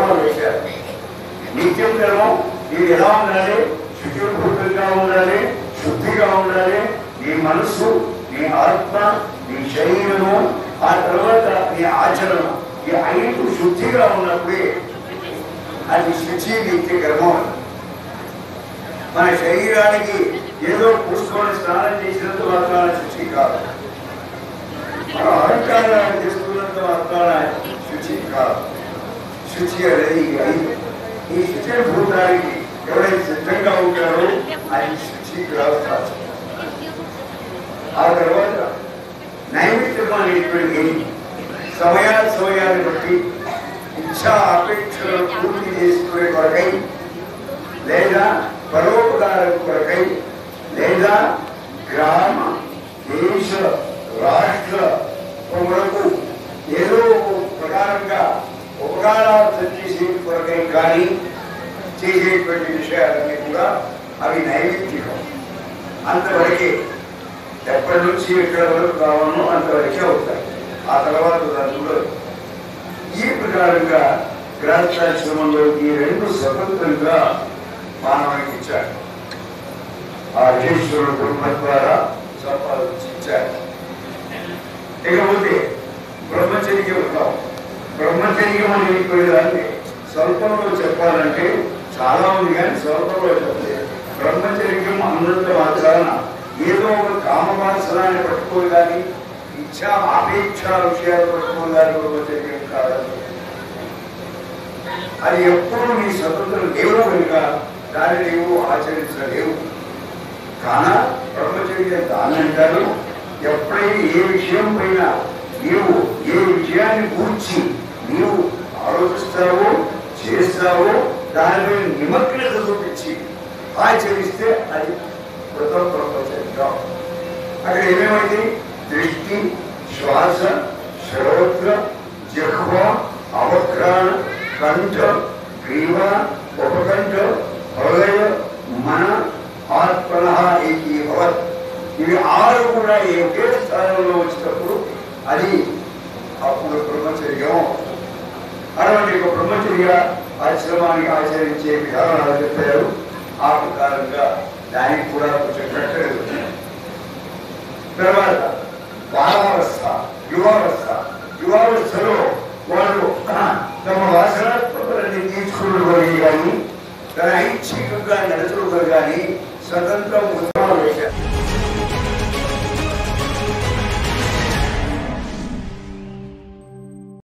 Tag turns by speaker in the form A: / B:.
A: ధర్మాలు వేశారు నిత్యం ధర్మం ఇది ఎలా ఉండాలి శుచిభూతంగా ఉండాలి శుద్ధిగా ఉండాలి నీ మనస్సు నీ ఆత్మ నీ శరీరము ఆ తర్వాత నీ ఆచరణ ఈ ఐదు శుద్ధిగా ఉన్నప్పుడే అది శుచి నిత్య కర్మం మన శరీరానికి ఏదో పూసుకొని స్నానం చేసినంత మాత్రాన శుచి కాదు మన అలంకారాలు చేసుకున్నంత మాత్రాన శుచి కాదు శుచి అనేది ఈ ఐదు ఈ శుచి భూతానికి ఎవరైతే సిద్ధంగా ఉంటారో ఆయన శుచి గ్రహిస్తారు ఆ తర్వాత నైమిత్యం అనేటువంటి సమయా సమయాన్ని బట్టి ఇచ్చా అపేక్షలను పూర్తి చేసుకునే కొరకై లేదా పరోపకారం కొరకై లేదా గ్రామ దేశ రాష్ట్ర కొరకు ఏదో ఒక ప్రకారంగా ఉపకారార్థం చేసే కొరకై కానీ చేసేటువంటి విషయాలన్నీ కూడా అవి నైవేద్యం అంతవరకే ఎప్పటి నుంచి ఎక్కడ వరకు కావాలో అంతవరకే అవుతాయి ఆ తర్వాత దాన్ని కూడా ఈ ప్రకారంగా గ్రంథాశ్రమంలో ఈ రెండు స్వతంత్రంగా మానవానికి ఇచ్చాడు ఆ ఈశ్వరుడు బ్రహ్మ ద్వారా సంపాదించాడు ఇకపోతే బ్రహ్మచర్యం ఉన్నాం బ్రహ్మచర్యం అనేటువంటి స్వల్పంలో చెప్పాలంటే చాలా ఉంది కానీ స్వల్పంలో చెప్పలేదు బ్రహ్మచర్యం అన్నంత మాత్రాన ఏదో ఒక కామవాసనాన్ని పట్టుకోదు కానీ ఇచ్చా ఆపేక్ష విషయాలు పట్టుకోదు కానీ బ్రహ్మచర్యం కాదు అది ఎప్పుడు నీ స్వతంత్రం లేవు కనుక దాన్ని నీవు ఆచరించలేవు కాన బ్రహ్మచర్యం దాన్ని అంటారు ఎప్పుడైతే ఏ విషయం పైన నీవు ఏ విషయాన్ని కూర్చి నీవు ఆలోచిస్తావో చేస్తావో దానిపై నిమగ్నత చూపించి ఆచరిస్తే అది వ్రతం బ్రహ్మచర్యం అక్కడ ఏమేమైంది దృష్టి శ్వాస శ్రోత్ర జిహ్వ అవక్రాణ కంఠ గ్రీవ ఉపకంఠ హృదయ మన ఆత్మన ఏకీభవత్ ఇవి ఆరు కూడా ఒకే స్థానంలో వచ్చినప్పుడు అది అప్పుడు బ్రహ్మచర్యం అటువంటి ఒక బ్రహ్మచర్య ఆశ్రమానికి ఆచరించే విధానాలు చెప్పారు ఆ ప్రకారంగా దానికి కూడా కొంచెం కట్టలేదు తర్వాత